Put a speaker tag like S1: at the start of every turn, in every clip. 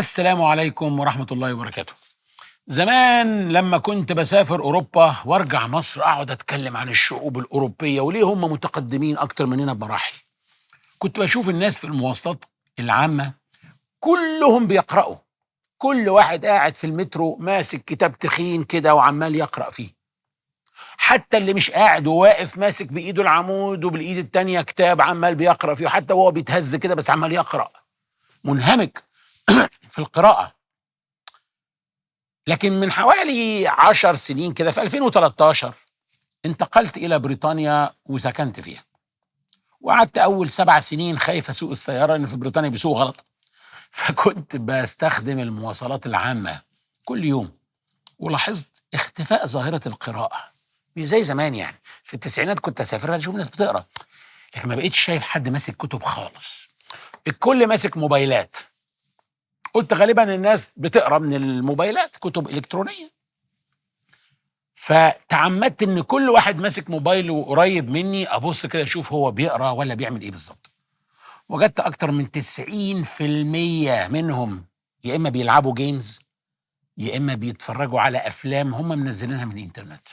S1: السلام عليكم ورحمة الله وبركاته. زمان لما كنت بسافر أوروبا وارجع مصر أقعد أتكلم عن الشعوب الأوروبية وليه هم متقدمين أكتر مننا بمراحل. كنت بشوف الناس في المواصلات العامة كلهم بيقرأوا. كل واحد قاعد في المترو ماسك كتاب تخين كده وعمال يقرأ فيه. حتى اللي مش قاعد وواقف ماسك بإيده العمود وبالإيد التانية كتاب عمال بيقرأ فيه حتى وهو بيتهز كده بس عمال يقرأ. منهمك في القراءة لكن من حوالي عشر سنين كده في 2013 انتقلت إلى بريطانيا وسكنت فيها وقعدت أول سبع سنين خايف أسوق السيارة لأن في بريطانيا بيسوق غلط فكنت بستخدم المواصلات العامة كل يوم ولاحظت اختفاء ظاهرة القراءة مش زي زمان يعني في التسعينات كنت أسافر أشوف ناس بتقرأ لكن ما بقيتش شايف حد ماسك كتب خالص الكل ماسك موبايلات قلت غالبا الناس بتقرا من الموبايلات كتب الكترونيه فتعمدت ان كل واحد ماسك موبايله قريب مني ابص كده اشوف هو بيقرا ولا بيعمل ايه بالظبط وجدت اكتر من 90% منهم يا اما بيلعبوا جيمز يا اما بيتفرجوا على افلام هم منزلينها من الانترنت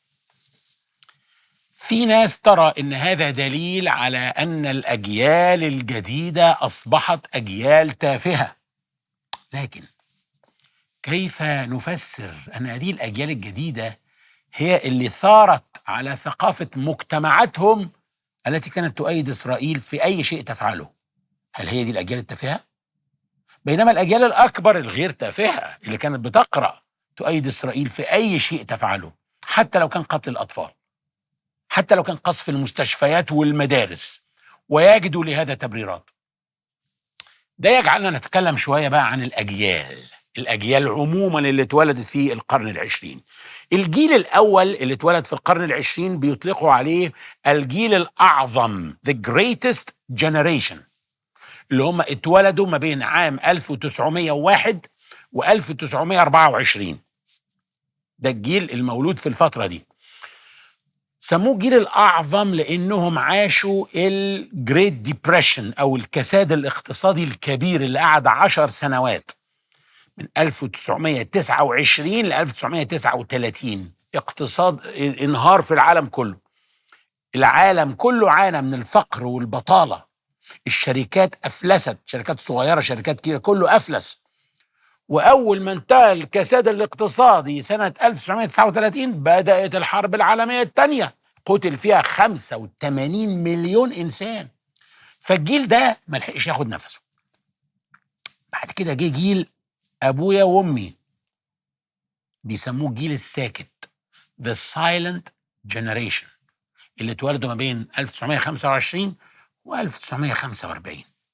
S1: في ناس ترى ان هذا دليل على ان الاجيال الجديده اصبحت اجيال تافهه لكن كيف نفسر ان هذه الاجيال الجديده هي اللي ثارت على ثقافه مجتمعاتهم التي كانت تؤيد اسرائيل في اي شيء تفعله هل هي دي الاجيال التافهه بينما الاجيال الاكبر الغير تافهه اللي كانت بتقرا تؤيد اسرائيل في اي شيء تفعله حتى لو كان قتل الاطفال حتى لو كان قصف المستشفيات والمدارس ويجدوا لهذا تبريرات ده يجعلنا نتكلم شوية بقى عن الأجيال الأجيال عموما اللي اتولدت في القرن العشرين الجيل الأول اللي اتولد في القرن العشرين بيطلقوا عليه الجيل الأعظم the greatest generation اللي هم اتولدوا ما بين عام 1901 و 1924 ده الجيل المولود في الفترة دي سموه الجيل الأعظم لأنهم عاشوا الجريت ديبريشن أو الكساد الاقتصادي الكبير اللي قعد عشر سنوات من 1929 ل 1939 اقتصاد انهار في العالم كله العالم كله عانى من الفقر والبطالة الشركات أفلست شركات صغيرة شركات كبيرة كله أفلس وأول ما انتهى الكساد الاقتصادي سنة 1939 بدأت الحرب العالمية الثانية قتل فيها 85 مليون إنسان فالجيل ده ما لحقش ياخد نفسه بعد كده جه جيل أبويا وأمي بيسموه الجيل الساكت The Silent Generation اللي اتولدوا ما بين 1925 و 1945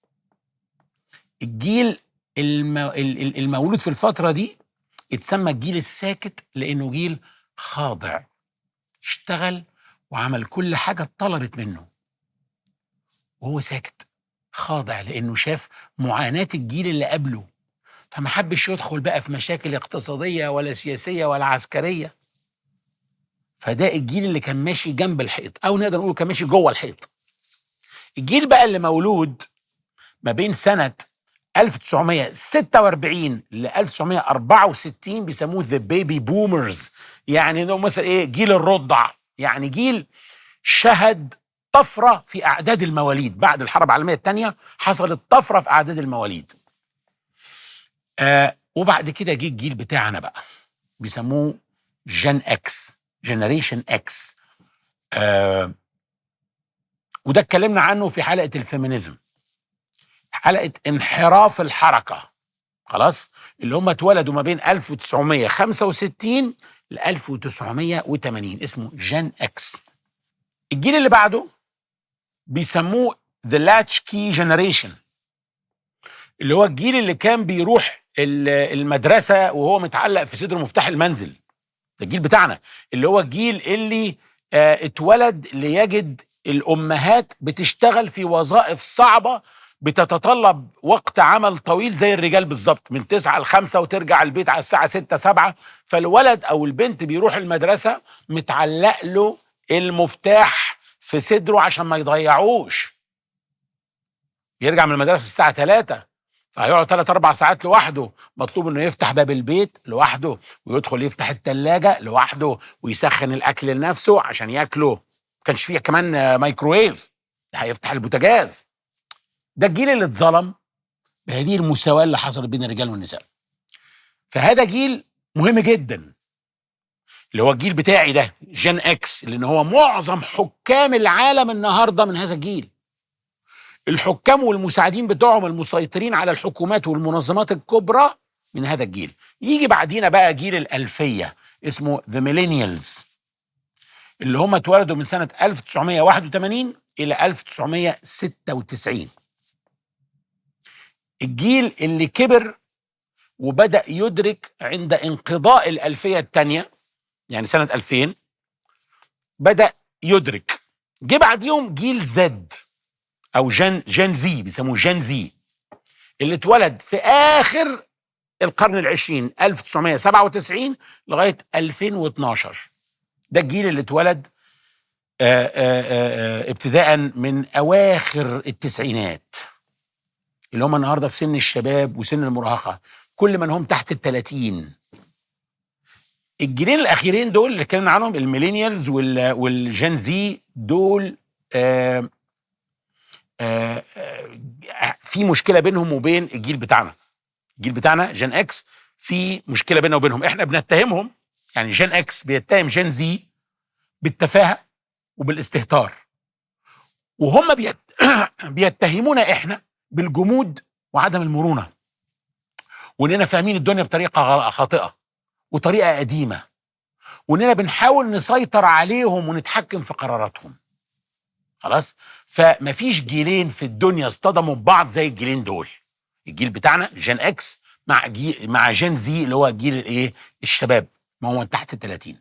S1: الجيل الم... المولود في الفترة دي اتسمى الجيل الساكت لأنه جيل خاضع اشتغل وعمل كل حاجة اتطلبت منه وهو ساكت خاضع لأنه شاف معاناة الجيل اللي قبله فما حبش يدخل بقى في مشاكل اقتصادية ولا سياسية ولا عسكرية فده الجيل اللي كان ماشي جنب الحيط أو نقدر نقول كان ماشي جوه الحيط الجيل بقى اللي مولود ما بين سنة 1946 ل 1964 بيسموه ذا بيبي بومرز يعني انه مثلا ايه جيل الرضع يعني جيل شهد طفره في اعداد المواليد بعد الحرب العالميه الثانيه حصلت طفره في اعداد المواليد آه وبعد كده جه الجيل بتاعنا بقى بيسموه جن اكس جنريشن اكس آه وده اتكلمنا عنه في حلقه الفيمينيزم حلقه انحراف الحركه خلاص اللي هم اتولدوا ما بين 1965 ل 1980 اسمه جن اكس الجيل اللي بعده بيسموه ذا لاتش كي جنريشن اللي هو الجيل اللي كان بيروح المدرسه وهو متعلق في صدره مفتاح المنزل ده الجيل بتاعنا اللي هو الجيل اللي اه اتولد ليجد الامهات بتشتغل في وظائف صعبه بتتطلب وقت عمل طويل زي الرجال بالظبط من 9 ل 5 وترجع البيت على الساعه 6 7 فالولد او البنت بيروح المدرسه متعلق له المفتاح في صدره عشان ما يضيعوش يرجع من المدرسه الساعه 3 فهيقعد ثلاث اربع ساعات لوحده مطلوب انه يفتح باب البيت لوحده ويدخل يفتح الثلاجه لوحده ويسخن الاكل لنفسه عشان ياكله كانش فيها كمان مايكرويف هيفتح البوتاجاز ده الجيل اللي اتظلم بهذه المساواه اللي حصلت بين الرجال والنساء فهذا جيل مهم جدا اللي هو الجيل بتاعي ده جين اكس لان هو معظم حكام العالم النهارده من هذا الجيل الحكام والمساعدين بتوعهم المسيطرين على الحكومات والمنظمات الكبرى من هذا الجيل يجي بعدينا بقى جيل الألفية اسمه ذا ميلينيالز اللي هم اتولدوا من سنة 1981 إلى 1996 الجيل اللي كبر وبدأ يدرك عند انقضاء الألفية الثانية يعني سنة 2000 بدأ يدرك جه بعديهم جيل زد او جن جن زي بيسموه جن زي اللي اتولد في اخر القرن العشرين 1997 لغايه 2012 ده الجيل اللي اتولد آآ آآ ابتداء من اواخر التسعينات اللي هم النهارده في سن الشباب وسن المراهقه كل من هم تحت ال 30 الجيلين الاخيرين دول اللي اتكلمنا عنهم الميلينيالز والجن زي دول آآ آه، آه، في مشكله بينهم وبين الجيل بتاعنا الجيل بتاعنا جين اكس في مشكله بيننا وبينهم احنا بنتهمهم يعني جين اكس بيتهم جين زي بالتفاهه وبالاستهتار وهم بيت... بيتهمونا احنا بالجمود وعدم المرونه واننا فاهمين الدنيا بطريقه خاطئه وطريقه قديمه واننا بنحاول نسيطر عليهم ونتحكم في قراراتهم خلاص فمفيش جيلين في الدنيا اصطدموا ببعض زي الجيلين دول الجيل بتاعنا جين اكس مع جيل مع جين زي اللي هو جيل الايه الشباب ما هو تحت ال 30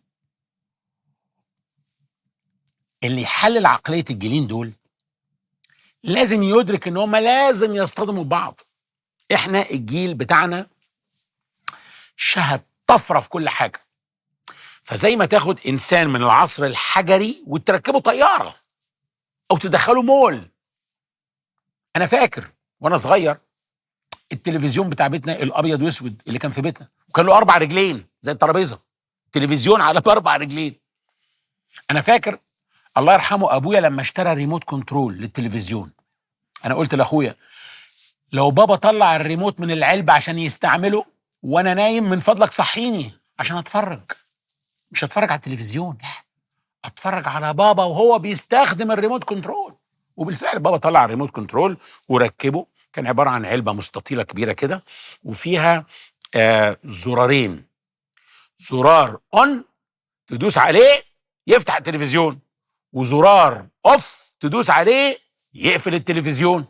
S1: اللي يحلل عقليه الجيلين دول لازم يدرك ان هم لازم يصطدموا ببعض احنا الجيل بتاعنا شهد طفره في كل حاجه فزي ما تاخد انسان من العصر الحجري وتركبه طياره او تدخله مول انا فاكر وانا صغير التلفزيون بتاع بيتنا الابيض واسود اللي كان في بيتنا وكان له اربع رجلين زي الترابيزه تلفزيون على اربع رجلين انا فاكر الله يرحمه ابويا لما اشترى ريموت كنترول للتلفزيون انا قلت لاخويا لو بابا طلع الريموت من العلبه عشان يستعمله وانا نايم من فضلك صحيني عشان اتفرج مش هتفرج على التلفزيون لا اتفرج على بابا وهو بيستخدم الريموت كنترول وبالفعل بابا طلع الريموت كنترول وركبه كان عباره عن علبه مستطيله كبيره كده وفيها آه زرارين زرار اون تدوس عليه يفتح التلفزيون وزرار اوف تدوس عليه يقفل التلفزيون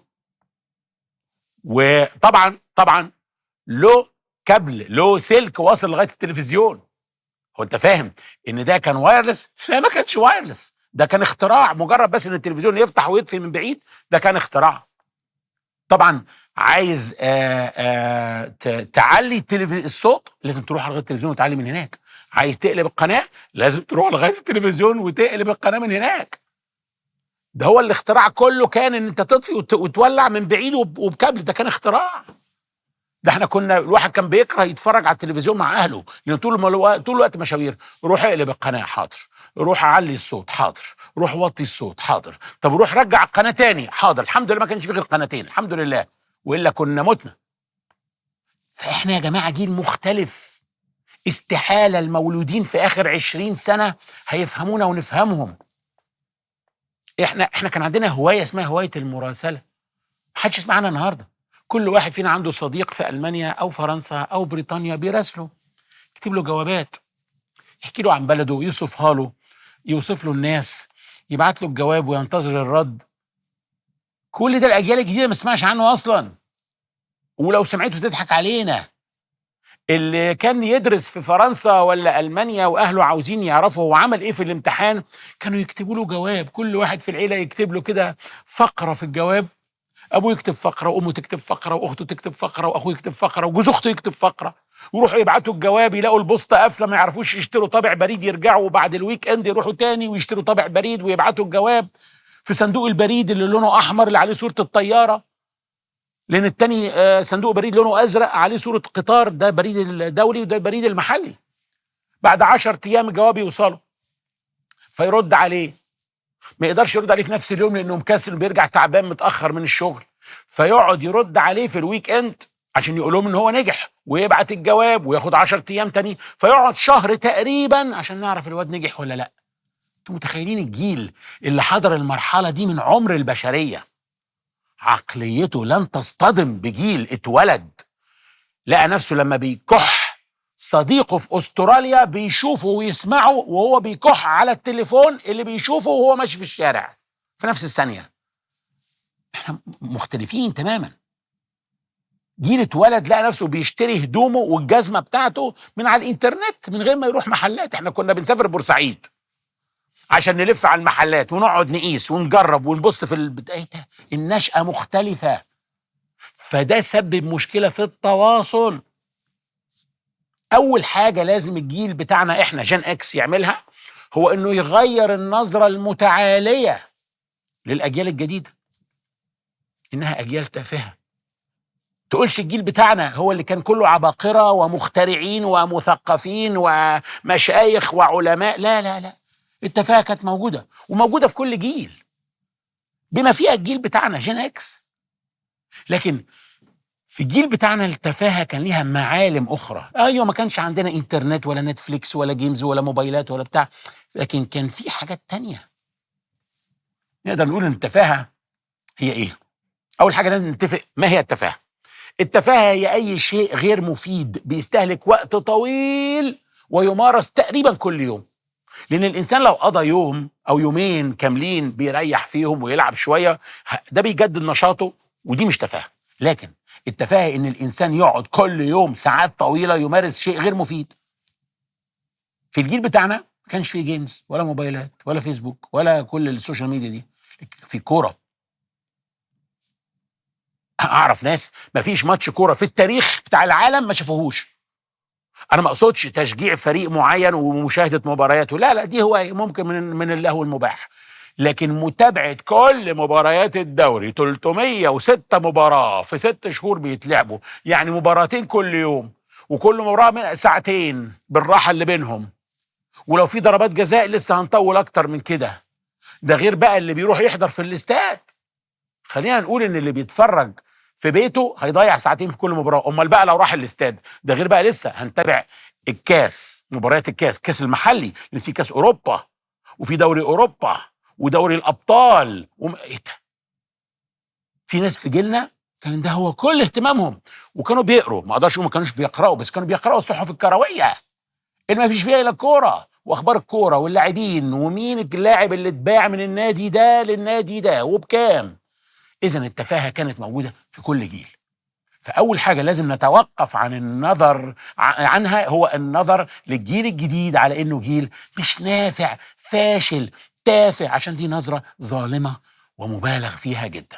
S1: وطبعا طبعا له كابل له سلك واصل لغايه التلفزيون هو انت فاهم ان ده كان وايرلس لا ما كانش وايرلس ده كان اختراع مجرد بس ان التلفزيون يفتح ويطفي من بعيد ده كان اختراع طبعا عايز آآ آآ تعلي الصوت لازم تروح لغايه التلفزيون وتعلي من هناك عايز تقلب القناه لازم تروح لغايه التلفزيون وتقلب القناه من هناك ده هو الاختراع كله كان ان انت تطفي وتولع من بعيد وبكابل ده كان اختراع ده احنا كنا الواحد كان بيكره يتفرج على التلفزيون مع اهله لان طول ما طول الوقت مشاوير روح اقلب القناه حاضر روح اعلي الصوت حاضر روح وطي الصوت حاضر طب روح رجع القناه تاني حاضر الحمد لله ما كانش في غير قناتين الحمد لله والا كنا متنا فاحنا يا جماعه جيل مختلف استحاله المولودين في اخر عشرين سنه هيفهمونا ونفهمهم احنا احنا كان عندنا هوايه اسمها هوايه المراسله محدش يسمعنا النهارده كل واحد فينا عنده صديق في المانيا او فرنسا او بريطانيا بيراسله يكتب له جوابات يحكي له عن بلده يوصفها له يوصف له الناس يبعت له الجواب وينتظر الرد كل ده الاجيال الجديده ما تسمعش عنه اصلا ولو سمعته تضحك علينا اللي كان يدرس في فرنسا ولا المانيا واهله عاوزين يعرفوا هو عمل ايه في الامتحان كانوا يكتبوا له جواب كل واحد في العيله يكتب له كده فقره في الجواب ابوه يكتب فقره وامه تكتب فقره واخته تكتب فقره واخوه يكتب فقره وجوز اخته يكتب فقره ويروحوا يبعتوا الجواب يلاقوا البوسطه قافله ما يعرفوش يشتروا طابع بريد يرجعوا بعد الويك اند يروحوا تاني ويشتروا طابع بريد ويبعتوا الجواب في صندوق البريد اللي لونه احمر اللي عليه صوره الطياره لان التاني آه، صندوق بريد لونه ازرق عليه صوره قطار ده بريد الدولي وده البريد المحلي بعد 10 ايام الجواب يوصله فيرد عليه ما يقدرش يرد عليه في نفس اليوم لانه مكسل بيرجع تعبان متاخر من الشغل فيقعد يرد عليه في الويك اند عشان يقول لهم ان هو نجح ويبعت الجواب وياخد 10 ايام تاني فيقعد شهر تقريبا عشان نعرف الواد نجح ولا لا انتوا متخيلين الجيل اللي حضر المرحله دي من عمر البشريه عقليته لن تصطدم بجيل اتولد لقى نفسه لما بيكح صديقه في استراليا بيشوفه ويسمعه وهو بيكح على التليفون اللي بيشوفه وهو ماشي في الشارع في نفس الثانيه احنا مختلفين تماما جيل اتولد لقى نفسه بيشتري هدومه والجزمه بتاعته من على الانترنت من غير ما يروح محلات احنا كنا بنسافر بورسعيد عشان نلف على المحلات ونقعد نقيس ونجرب ونبص في البت... ايه ده النشأة مختلفة فده سبب مشكلة في التواصل أول حاجة لازم الجيل بتاعنا إحنا جين إكس يعملها هو إنه يغير النظرة المتعالية للأجيال الجديدة إنها أجيال تافهة تقولش الجيل بتاعنا هو اللي كان كله عباقرة ومخترعين ومثقفين ومشايخ وعلماء لا لا لا التفاهه كانت موجوده وموجوده في كل جيل بما فيها الجيل بتاعنا جين اكس لكن في الجيل بتاعنا التفاهه كان ليها معالم اخرى ايوه ما كانش عندنا انترنت ولا نتفليكس ولا جيمز ولا موبايلات ولا بتاع لكن كان في حاجات تانية نقدر نقول ان التفاهه هي ايه اول حاجه لازم نتفق ما هي التفاهه التفاهه هي اي شيء غير مفيد بيستهلك وقت طويل ويمارس تقريبا كل يوم لان الانسان لو قضى يوم او يومين كاملين بيريح فيهم ويلعب شويه ده بيجدد نشاطه ودي مش تفاهه لكن التفاهه ان الانسان يقعد كل يوم ساعات طويله يمارس شيء غير مفيد في الجيل بتاعنا ما كانش فيه جيمز ولا موبايلات ولا فيسبوك ولا كل السوشيال ميديا دي في كوره اعرف ناس ما فيش ماتش كوره في التاريخ بتاع العالم ما شافوهوش انا ما اقصدش تشجيع فريق معين ومشاهده مبارياته لا لا دي هو ممكن من من اللهو المباح لكن متابعه كل مباريات الدوري 306 مباراه في ست شهور بيتلعبوا يعني مباراتين كل يوم وكل مباراه من ساعتين بالراحه اللي بينهم ولو في ضربات جزاء لسه هنطول اكتر من كده ده غير بقى اللي بيروح يحضر في الاستاد خلينا نقول ان اللي بيتفرج في بيته هيضيع ساعتين في كل مباراه امال بقى لو راح الاستاد ده غير بقى لسه هنتابع الكاس مباريات الكاس كاس المحلي لان في كاس اوروبا وفي دوري اوروبا ودوري الابطال وم... ايه ده في ناس في جيلنا كان ده هو كل اهتمامهم وكانوا بيقروا ما اقدرش ما كانوش بيقراوا بس كانوا بيقراوا الصحف الكرويه اللي ما فيش فيها الا الكوره واخبار الكوره واللاعبين ومين اللاعب اللي اتباع من النادي ده للنادي ده وبكام اذا التفاهه كانت موجوده في كل جيل فاول حاجه لازم نتوقف عن النظر عنها هو النظر للجيل الجديد على انه جيل مش نافع فاشل تافه عشان دي نظره ظالمه ومبالغ فيها جدا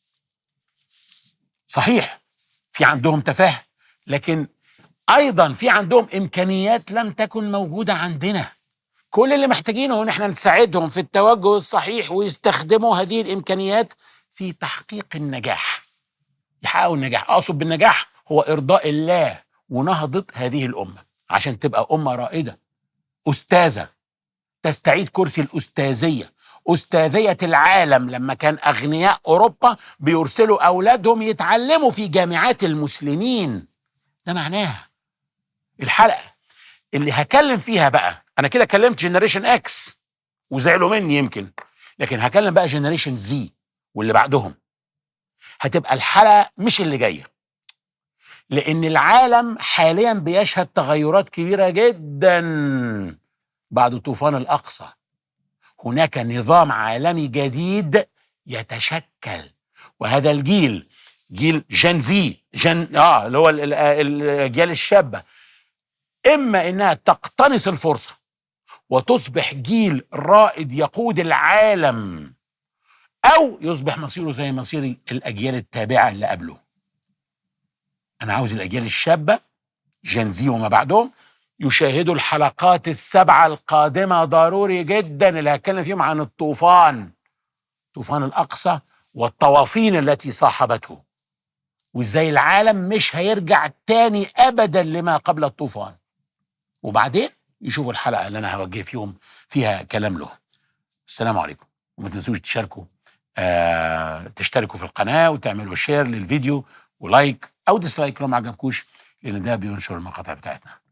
S1: صحيح في عندهم تفاهه لكن ايضا في عندهم امكانيات لم تكن موجوده عندنا كل اللي محتاجينه ان احنا نساعدهم في التوجه الصحيح ويستخدموا هذه الامكانيات في تحقيق النجاح يحققوا النجاح اقصد بالنجاح هو ارضاء الله ونهضه هذه الامه عشان تبقى امه رائده استاذه تستعيد كرسي الاستاذيه استاذيه العالم لما كان اغنياء اوروبا بيرسلوا اولادهم يتعلموا في جامعات المسلمين ده معناها الحلقه اللي هكلم فيها بقى انا كده كلمت جنريشن اكس وزعلوا مني يمكن لكن هكلم بقى جنريشن زي واللي بعدهم هتبقى الحلقه مش اللي جايه لان العالم حاليا بيشهد تغيرات كبيره جدا بعد طوفان الاقصى هناك نظام عالمي جديد يتشكل وهذا الجيل جيل جن زي جن اه اللي هو الاجيال الشابه اما انها تقتنص الفرصه وتصبح جيل رائد يقود العالم او يصبح مصيره زي مصير الاجيال التابعه اللي قبله انا عاوز الاجيال الشابه جنزي وما بعدهم يشاهدوا الحلقات السبعه القادمه ضروري جدا اللي هتكلم فيهم عن الطوفان طوفان الاقصى والطوافين التي صاحبته وازاي العالم مش هيرجع تاني ابدا لما قبل الطوفان وبعدين يشوفوا الحلقه اللي انا هوجه فيهم فيها كلام له السلام عليكم وما تنسوش تشاركوا آه تشتركوا في القناه وتعملوا شير للفيديو ولايك او ديسلايك لو ما عجبكوش لان ده بينشر المقاطع بتاعتنا